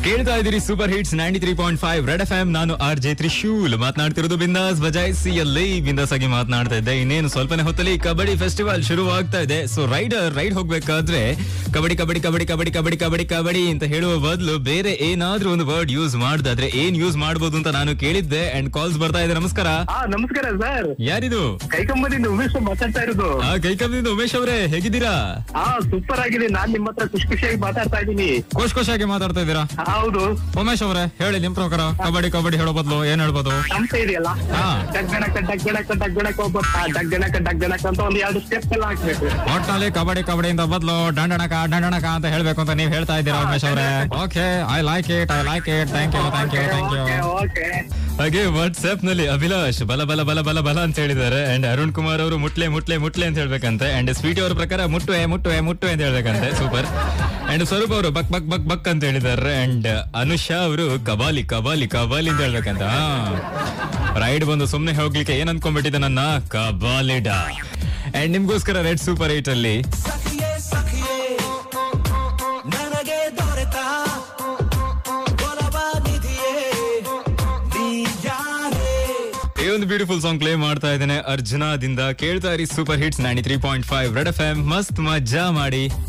ಕೇಳ್ತಾ ಇದ್ದೀರಿ super hits ninety three point five red F M ನಾನು ಆರ್ ಜೆ ತ್ರಿಶೂಲ್ ಮಾತನಾಡ್ತಿರೋದು ಬಿಂದಾಸ್ ಬಜಾಯಿಸಿ ಅಲ್ಲಿ ಬಿಂದಾಸ್ ಆಗಿ ಮಾತನಾಡ್ತಾ ಇದ್ದೆ ಇನ್ನೇನು ಸ್ವಲ್ಪನೇ ಹೊತ್ತಲ್ಲಿ ಕಬಡ್ಡಿ ಫೆಸ್ಟಿವಲ್ ಶುರು ಆಗ್ತಾ ಇದೆ ಸೊ ರೈಡರ್ ರೈಡ್ ಹೋಗ್ಬೇಕಾದ್ರೆ ಕಬಡ್ಡಿ ಕಬಡ್ಡಿ ಕಬಡ್ಡಿ ಕಬಡ್ಡಿ ಕಬಡ್ಡಿ ಕಬಡ್ಡಿ ಕಬಡ್ಡಿ ಅಂತ ಹೇಳುವ ಬದಲು ಬೇರೆ ಏನಾದ್ರೂ ಒಂದು ವರ್ಡ್ ಯೂಸ್ ಮಾಡ್ದಾದ್ರೆ ಏನ್ ಯೂಸ್ ಮಾಡ್ಬೋದು ಅಂತ ನಾನು ಕೇಳಿದ್ದೆ ಅಂಡ್ ಕಾಲ್ಸ್ ಬರ್ತಾ ಇದೆ ನಮಸ್ಕಾರ ಹಾ ನಮಸ್ಕಾರ ಸರ್ ಯಾರಿದು ಕೈಕಂಬದಿಂದ ಉಮೇಶ್ ಮಾತಾಡ್ತಾ ಇರೋದು ಆ ಕೈಕಂದಿಂದ ಉಮೇಶ್ ಅವರೇ ಹೇಗಿದ್ದೀರಾ ಹಾ ಸೂಪರ್ ಆಗಿದೆ ನಾನ್ ನಿಮ್ಮ ಹತ್ರ ಖುಷಿ ಖುಷಿಯಾಗಿ ಮಾತಾಡ್ತಾ ಇದ್ದೀನಿ ಖುಷ್ ಖುಷಿಯಾಗಿ ಮಾತಾಡ್ತಾ ಇದ್ದೀರಾ ಹೌದು ಉಮೇಶ್ ಅವರೇ ಹೇಳಿ ನಿಮ್ ಪ್ರಕಾರ ಕಬಡ್ಡಿ ಕಬಡ್ಡಿ ಹೇಳೋ ಬದಲು ಏನ್ ಹೇಳ್ಬೋದು ಸಂತ ಇದೆಯಲ್ಲ ಹಾ. ಡಗ್ಗಣಕ ಡಗ್ಗಣಕ ಡಗ್ಗಣಕ ಒಬ್ಬ ಡಗ್ಗಣಕ ಡಗ್ಗಣಕ ಅಂತ ಒಂದು ಎರಡು ಸ್ಟೆಪ್ ಎಲ್ಲ ಹಾಕ್ಬೇಕು ಒಟ್ನಲ್ಲಿ ಕಬಡ್ಡಿ ಕಬಡ್ಡಿಯಿಂದ ಬದಲು ದಂಡಣಕ ದಂಡಣಕ ಅಂತ ಹೇಳ್ಬೇಕು ಅಂತ ನೀವ್ ಹೇಳ್ತಾ ಇದ್ದೀರಾ ಉಮೇಶ್ ಅವರೇ okay I like it I like it thank you thank you thank you okay ಹಾಗೆ ವಾಟ್ಸ್ಆಪ್ ನಲ್ಲಿ ಅಭಿಲಾಷ್ ಬಲ ಬಲ ಬಲ ಬಲ ಬಲ ಅಂತ ಹೇಳಿದ್ದಾರೆ ಅಂಡ್ ಅರುಣ್ ಕುಮಾರ್ ಅವರು ಮುಟ್ಲೆ ಮುಟ್ಲೆ ಮುಟ್ಲೆ ಅಂತ ಹೇಳ್ಬೇಕಂತೆ ಅಂಡ್ ಸ್ವೀಟಿ ಅವ್ರ ಪ್ರಕಾರ ಮುಟ್ಟುವೆ ಮುಟ್ಟುವೆ ಮುಟ್ಟುವೆ ಅಂತ ಹೇಳ್ಬೇಕಂತೆ ಸೂಪರ್ ಅಂಡ್ ಸ್ವರೂಪ್ ಅವರು ಬಕ್ ಬಕ್ ಬಕ್ ಬಕ್ ಅಂತ ಹೇಳಿದ್ದಾರೆ ಅಂಡ್ ಅನುಷಾ ಅವರು ಕಬಾಲಿ ಕಬಾಲಿ ಕಬಾಲಿ ಅಂತ ಹೇಳ್ಬೇಕಂತ ರೈಡ್ ಬಂದು ಸುಮ್ನೆ ಹೋಗ್ಲಿಕ್ಕೆ ಏನ್ ಅನ್ಕೊಂಡ್ಬಿಟ್ಟಿದೆ ನನ್ನ ಕಬಾಲಿಡ ಅಂಡ್ ನಿಮ್ಗೋಸ್ಕರ ರೆಡ್ ಸೂಪರ್ ಏಟ್ ಅಲ್ಲಿ ಸಖಿಯೇ ಸಖಿಯೇ ನನಗೆ ದೊರೆತ ಒಲವ ನಿಧಿಯೇ ನೀ ಯಾರೇ ಈ ಒಂದು ಬ್ಯೂಟಿಫುಲ್ ಸಾಂಗ್ ಪ್ಲೇ ಮಾಡ್ತಾ ಇದ್ದೇನೆ ಅರ್ಜುನಾದಿಂದ ಕೇಳ್ತಾ ಇರಿ super hits ninety three point five red F M ಮಸ್ತ್ ಮಜಾ ಮಾಡಿ